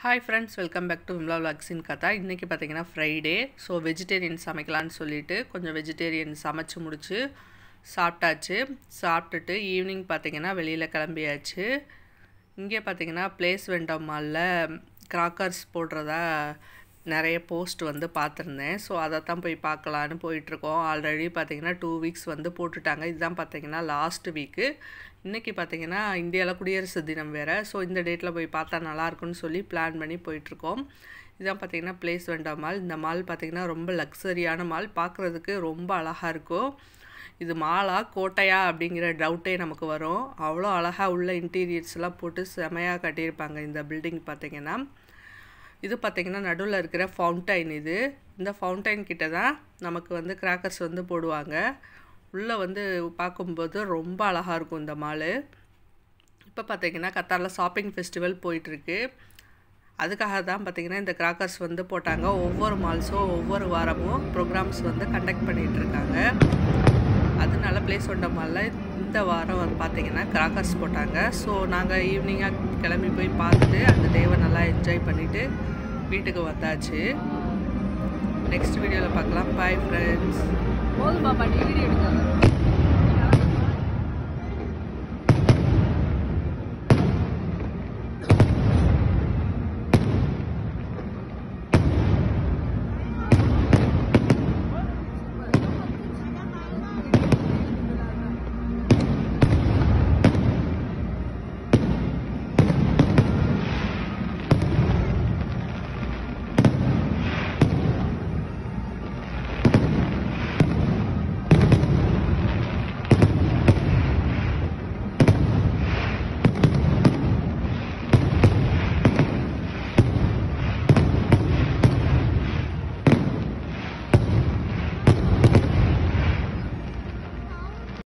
hi friends welcome back to Vimla விளாக்ஸின் கதா இன்றைக்கி பார்த்தீங்கன்னா ஃப்ரைடே ஸோ வெஜிடேரியன் சமைக்கலான்னு சொல்லிட்டு கொஞ்சம் வெஜிடேரியன் சமைச்சு முடிச்சு சாப்பிட்டாச்சு சாப்பிட்டுட்டு ஈவினிங் பார்த்தீங்கன்னா வெளியில் கிளம்பியாச்சு இங்கே பார்த்தீங்கன்னா பிளேஸ் வெண்டம் மாலில் கிராக்கர்ஸ் போடுறதா நிறைய போஸ்ட் வந்து பார்த்துருந்தேன் ஸோ அதை தான் போய் பார்க்கலான்னு போயிட்டுருக்கோம் ஆல்ரெடி பார்த்தீங்கன்னா டூ வீக்ஸ் வந்து போட்டுட்டாங்க இதுதான் பார்த்தீங்கன்னா லாஸ்ட் வீக்கு இன்றைக்கி பார்த்தீங்கன்னா இந்தியாவில் குடியரசு தினம் வேறு ஸோ இந்த டேட்டில் போய் பார்த்தா நல்லாயிருக்குன்னு சொல்லி பிளான் பண்ணி போயிட்டுருக்கோம் இதான் பார்த்தீங்கன்னா பிளேஸ் வெண்டா மால் இந்த மால் பார்த்தீங்கன்னா ரொம்ப லக்ஸரியான மால் பார்க்குறதுக்கு ரொம்ப அழகாக இருக்கும் இது மாலா கோட்டையா அப்படிங்கிற டவுட்டே நமக்கு வரும் அவ்வளோ அழகாக உள்ள இன்டீரியர்ஸ்லாம் போட்டு செமையாக கட்டியிருப்பாங்க இந்த பில்டிங் பார்த்தீங்கன்னா இது பார்த்திங்கன்னா நடுவில் இருக்கிற ஃபவுண்டைன் இது இந்த ஃபவுண்டைன் கிட்ட தான் நமக்கு வந்து கிராக்கர்ஸ் வந்து போடுவாங்க உள்ளே வந்து பார்க்கும்போது ரொம்ப அழகாக இருக்கும் இந்த மாலு இப்போ பார்த்திங்கன்னா கத்தாரில் ஷாப்பிங் ஃபெஸ்டிவல் போயிட்டுருக்கு அதுக்காக தான் பார்த்திங்கன்னா இந்த கிராக்கர்ஸ் வந்து போட்டாங்க ஒவ்வொரு மால்ஸும் ஒவ்வொரு வாரமும் ப்ரோக்ராம்ஸ் வந்து கண்டக்ட் பண்ணிகிட்ருக்காங்க அதனால பிளேஸ் ஒன்ற மாலில் இந்த வாரம் வந்து பார்த்திங்கன்னா கிராக்கர்ஸ் போட்டாங்க ஸோ நாங்கள் ஈவினிங்காக கிளம்பி போய் பார்த்துட்டு அந்த டேவை நல்லா என்ஜாய் பண்ணிவிட்டு வீட்டுக்கு வந்தாச்சு நெக்ஸ்ட் வீடியோவில் பார்க்கலாம் பாய் ஃப்ரெண்ட்ஸ் போதும் பாப்பா நீ வீடியோ எடுக்காத